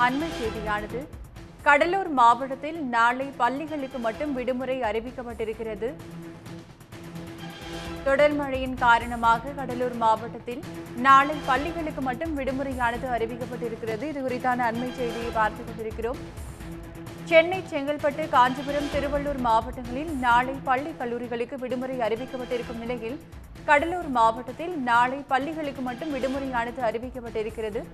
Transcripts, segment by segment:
அண்மை செய்தியானது கடலூர் மாவட்டத்தில் நாளை பள்ளிகளுக்கு மட்டும் விடுமுறை அறிவிக்கப்பட்டிருக்கிறது தொடர் மழையின் காரணமாக கடலூர் மாவட்டத்தில் நாளை பள்ளிகளுக்கு மட்டும் விடுமுறையானது அறிவிக்கப்பட்டிருக்கிறது இது குறித்தான அண்மை செய்தியை பார்த்துக் கொண்டிருக்கிறோம் சென்னை செங்கல்பட்டு காஞ்சிபுரம் திருவள்ளூர் மாவட்டங்களில் நாளை பள்ளி கல்லூரிகளுக்கு விடுமுறை அறிவிக்கப்பட்டிருக்கும் நிலையில் கடலூர் மாவட்டத்தில் நாளை பள்ளிகளுக்கு மட்டும் விடுமுறையானது அறிவிக்கப்பட்டிருக்கிறது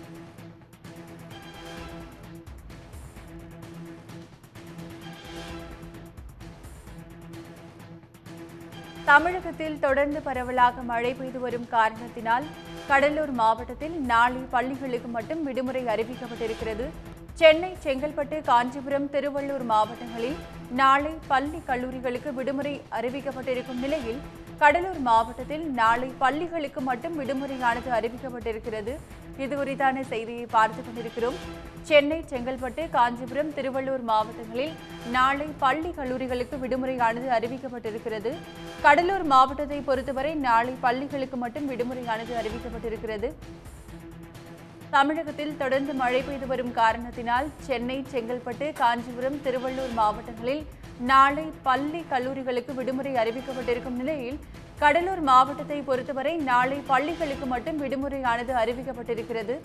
தமிழகத்தில் தொடர்ந்து பரவலாக மழை பெய்து வரும் காரணத்தினால் கடலூர் மாவட்டத்தில் நாளை பள்ளிகளுக்கு மட்டும் விடுமுறை அறிவிக்கப்பட்டிருக்கிறது சென்னை செங்கல்பட்டு காஞ்சிபுரம் திருவள்ளூர் மாவட்டங்களில் நாளை பள்ளி கல்லூரிகளுக்கு விடுமுறை அறிவிக்கப்பட்டிருக்கும் நிலையில் கடலூர் மாவட்டத்தில் நாளை பள்ளிகளுக்கு மட்டும் விடுமுறையானது அறிவிக்கப்பட்டிருக்கிறது இது குறித்தான செய்தியை பார்த்துக் கொண்டிருக்கிறோம் சென்னை செங்கல்பட்டு காஞ்சிபுரம் திருவள்ளூர் மாவட்டங்களில் நாளை பள்ளி கல்லூரிகளுக்கு விடுமுறையானது அறிவிக்கப்பட்டிருக்கிறது கடலூர் மாவட்டத்தை பொறுத்தவரை நாளை பள்ளிகளுக்கு மட்டும் விடுமுறையானது அறிவிக்கப்பட்டிருக்கிறது தமிழகத்தில் தொடர்ந்து மழை பெய்து வரும் காரணத்தினால் சென்னை செங்கல்பட்டு காஞ்சிபுரம் திருவள்ளூர் மாவட்டங்களில் நாளை பள்ளி கல்லூரிகளுக்கு விடுமுறை அறிவிக்கப்பட்டிருக்கும் நிலையில் கடலூர் மாவட்டத்தை பொறுத்தவரை நாளை பள்ளிகளுக்கு மட்டும் விடுமுறையானது அறிவிக்கப்பட்டிருக்கிறது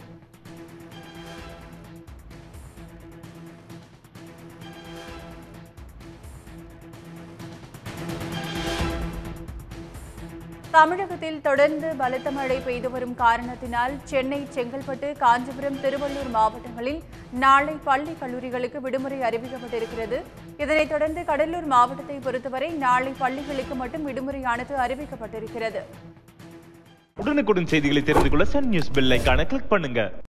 தமிழகத்தில் தொடர்ந்து பலத்த மழை பெய்து வரும் காரணத்தினால் சென்னை செங்கல்பட்டு காஞ்சிபுரம் திருவள்ளூர் மாவட்டங்களில் நாளை பள்ளி கல்லூரிகளுக்கு விடுமுறை அறிவிக்கப்பட்டிருக்கிறது இதனைத் தொடர்ந்து கடலூர் மாவட்டத்தை பொறுத்தவரை நாளை பள்ளிகளுக்கு மட்டும் விடுமுறையானது அறிவிக்கப்பட்டிருக்கிறது உடனுக்குடன் செய்திகளை தெரிந்து கொள்ள சன் நியூஸ் பெல் ஐகானை கிளிக் பண்ணுங்க